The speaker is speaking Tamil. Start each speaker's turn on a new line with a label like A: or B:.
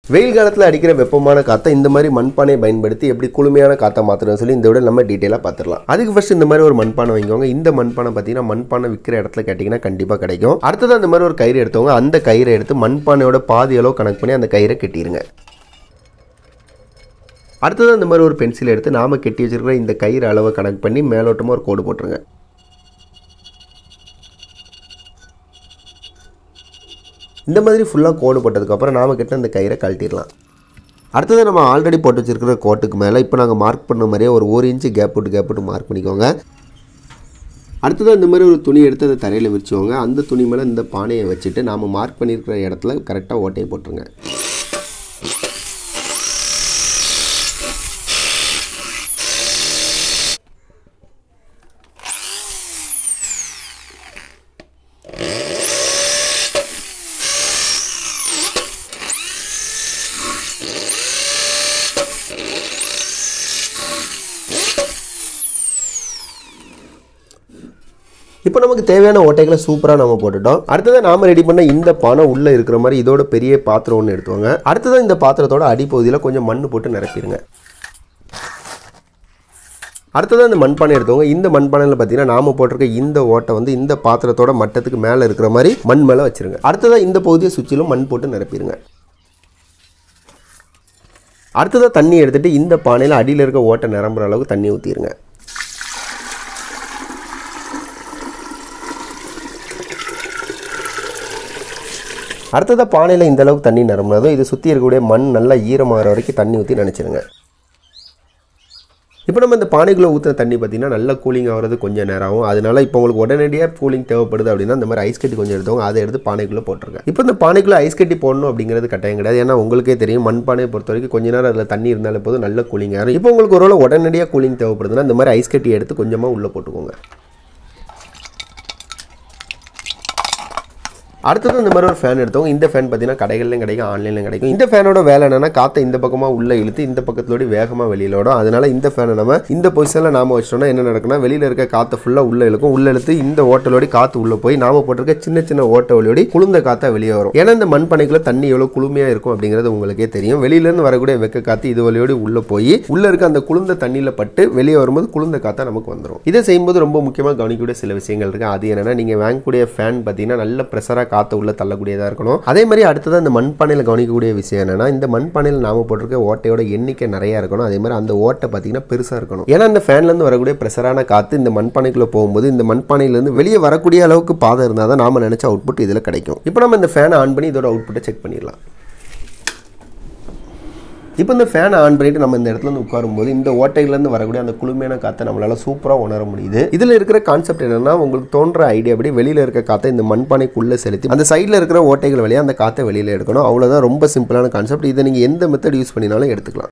A: வெயில் காலத்தில் அடிக்கிற வெப்பமான காற்றை இந்த மாதிரி மண்பானையை பயன்படுத்தி எப்படி குளுமையான காற்றை மாற்றுறதுன்னு சொல்லி இந்த விட நம்ம டீட்டெயிலாக பார்த்துடலாம் அதுக்கு ஃபர்ஸ்ட் இந்த மாதிரி ஒரு மண்பானை வாங்கிக்கோங்க இந்த மண்பானை பார்த்தீங்கன்னா மண்பானை விற்கிற இடத்துல கேட்டிங்கன்னா கண்டிப்பாக கிடைக்கும் அடுத்தது அந்த மாதிரி ஒரு கயிறு எடுத்தவங்க அந்த கயிறை எடுத்து மண்பானையோட பாதி அளவு கணக்கு பண்ணி அந்த கயிறை கட்டிடுங்க அடுத்தது அந்த மாதிரி ஒரு பென்சில் எடுத்து நாம கட்டி வச்சிருக்கிற இந்த கயிறு அளவை கணக்கு பண்ணி மேலோட்டமாக ஒரு கோடு போட்டுருங்க இந்த மாதிரி ஃபுல்லாக கோடு போட்டதுக்கப்புறம் நாம கிட்ட இந்த கயிறை கழட்டிடலாம் அடுத்தது நம்ம ஆல்ரெடி போட்டு வச்சிருக்கிற கோட்டுக்கு மேலே இப்போ நாங்கள் மார்க் பண்ண மாதிரியே ஒரு ஒரு இன்ச்சு கேப் விட்டு கேப் விட்டு மார்க் பண்ணிக்கோங்க அடுத்தது இந்த மாதிரி ஒரு துணி எடுத்து அதை தரையில் விரிச்சுக்கோங்க அந்த துணி மேலே இந்த பானையை வச்சுட்டு நாம் மார்க் பண்ணியிருக்கிற இடத்துல கரெக்டாக ஓட்டையை போட்டுருங்க இப்போ நமக்கு தேவையான ஓட்டைகளை சூப்பராக நம்ம போட்டுட்டோம் அடுத்தது நாம ரெடி பண்ண இந்த பானை உள்ளே இருக்கிற மாதிரி இதோட பெரிய பாத்திரம் ஒன்று எடுத்துவாங்க அடுத்தது இந்த பாத்திரத்தோட அடிப்பகுதியில் கொஞ்சம் மண் போட்டு நிரப்பிடுங்க அடுத்தது அந்த மண்பானை எடுத்தவங்க இந்த மண்பானையில் பார்த்தீங்கன்னா நாம போட்டிருக்க இந்த ஓட்டை வந்து இந்த பாத்திரத்தோட மட்டத்துக்கு மேலே இருக்கிற மாதிரி மண் மேலே வச்சிருங்க அடுத்ததாக இந்த பகுதியை சுற்றிலும் மண் போட்டு நிரப்பிடுங்க அடுத்ததாக தண்ணி எடுத்துட்டு இந்த பானையில் அடியில் இருக்க ஓட்டை நிரம்புற அளவுக்கு தண்ணி ஊற்றிடுங்க அடுத்ததாக பானையில் இந்த அளவுக்கு தண்ணி நிரம்பினதும் இது சுற்றி இருக்கக்கூடிய மண் நல்லா ஈரமாகிற வரைக்கும் தண்ணி ஊற்றி நினச்சிருங்க இப்போ நம்ம இந்த பானைக்குள்ளே ஊற்றுன தண்ணி பார்த்தீங்கன்னா நல்லா கூலிங் ஆகிறது கொஞ்சம் நேரம் ஆகும் அதனால இப்போ உங்களுக்கு உடனடியாக கூலிங் தேவைப்படுது அப்படின்னா இந்த மாதிரி ஐஸ் கட்டி கொஞ்சம் எடுத்தவங்க அதை எடுத்து பானைக்குள்ளே போட்டுருங்க இப்போ இந்த பானைக்குள்ளே ஐஸ் கட்டி போடணும் அப்படிங்கிறது கட்டாயம் கிடையாது ஏன்னா உங்களுக்கே தெரியும் மண் பானையை பொறுத்த வரைக்கும் கொஞ்ச நேரம் அதில் தண்ணி இருந்தாலே போதும் நல்ல கூலிங் ஆகும் இப்போ உங்களுக்கு ஒரு உடனடியாக கூலிங் தேவைப்படுதுன்னா இந்த மாதிரி ஐஸ் கட்டி எடுத்து கொஞ்சமாக உள்ளே போட்டுக்கோங்க அடுத்தது இந்த மாதிரி ஒரு ஃபேன் எடுத்தவங்க இந்த ஃபேன் பார்த்தீங்கன்னா கடைகள்லையும் கிடைக்கும் ஆன்லைன்லையும் கிடைக்கும் இந்த ஃபேனோட வேலை என்னன்னா காற்றை இந்த பக்கமாக உள்ள இழுத்து இந்த பக்கத்தோட வேகமாக வெளியில் விடும் அதனால இந்த ஃபேனை நம்ம இந்த பொசிஷனில் நாம வச்சிட்டோம்னா என்ன நடக்கும்னா வெளியில் இருக்க காற்றை ஃபுல்லாக உள்ள இழுக்கும் உள்ள இழுத்து இந்த ஓட்டலோடி காற்று உள்ள போய் நாம போட்டிருக்க சின்ன சின்ன ஓட்ட வழியோடி குளிர்ந்த காற்றா வெளியே வரும் ஏன்னா இந்த மண் பனைக்குள்ள தண்ணி எவ்வளோ குளுமையாக இருக்கும் அப்படிங்கிறது உங்களுக்கே தெரியும் வெளியிலேருந்து வரக்கூடிய வெக்க காற்று இது வழியோடி உள்ள போய் உள்ள இருக்க அந்த குளிர்ந்த தண்ணியில் பட்டு வெளியே வரும்போது குளிர்ந்த காற்றா நமக்கு வந்துடும் இதை செய்யும்போது ரொம்ப முக்கியமாக கவனிக்கக்கூடிய சில விஷயங்கள் இருக்கு அது என்னன்னா நீங்கள் வாங்கக்கூடிய ஃபேன் பார்த்தீங்கன்னா நல்ல ப்ரெஷராக காற்று உள்ள தள்ளக்கூடியதாக இருக்கணும் அதே மாதிரி அடுத்தது அந்த மண்பானையில் கவனிக்கக்கூடிய விஷயம் என்னன்னா இந்த மண்பானையில் நாம போட்டிருக்க ஓட்டையோட எண்ணிக்கை நிறைய இருக்கணும் அதே மாதிரி அந்த ஓட்டை பார்த்தீங்கன்னா பெருசாக இருக்கணும் ஏன்னா இந்த ஃபேன்லேருந்து வரக்கூடிய ப்ரெஷரான காற்று இந்த மண்பானைக்குள்ளே போகும்போது இந்த மண்பானையிலேருந்து வெளியே வரக்கூடிய அளவுக்கு பாதை இருந்தால் தான் நாம நினச்ச அவுட்புட் இதில் கிடைக்கும் இப்போ நம்ம இந்த ஃபேனை ஆன் பண்ணி இதோட அவுட்புட்டை செக் பண்ணிடலாம் இப்போ இந்த ஃபேனை ஆன் பண்ணிட்டு நம்ம இந்த இடத்துல வந்து உட்காரும்போது இந்த ஓட்டையிலேருந்து வரக்கூடிய அந்த குளுமையான காற்றை நம்மளால சூப்பராக உணர முடியுது இதில் இருக்கிற கான்செப்ட் என்னன்னா உங்களுக்கு தோன்ற ஐடியா படி வெளியில் இருக்க காற்றை இந்த மண்பானைக்குள்ளே செலுத்தி அந்த சைடில் இருக்கிற ஓட்டைகள் வழியாக அந்த காற்றை வெளியில் எடுக்கணும் அவ்வளோதான் ரொம்ப சிம்பிளான கான்செப்ட் இதை நீங்கள் எந்த மெத்தட் யூஸ் பண்ணினாலும் எடுத்துக்கலாம்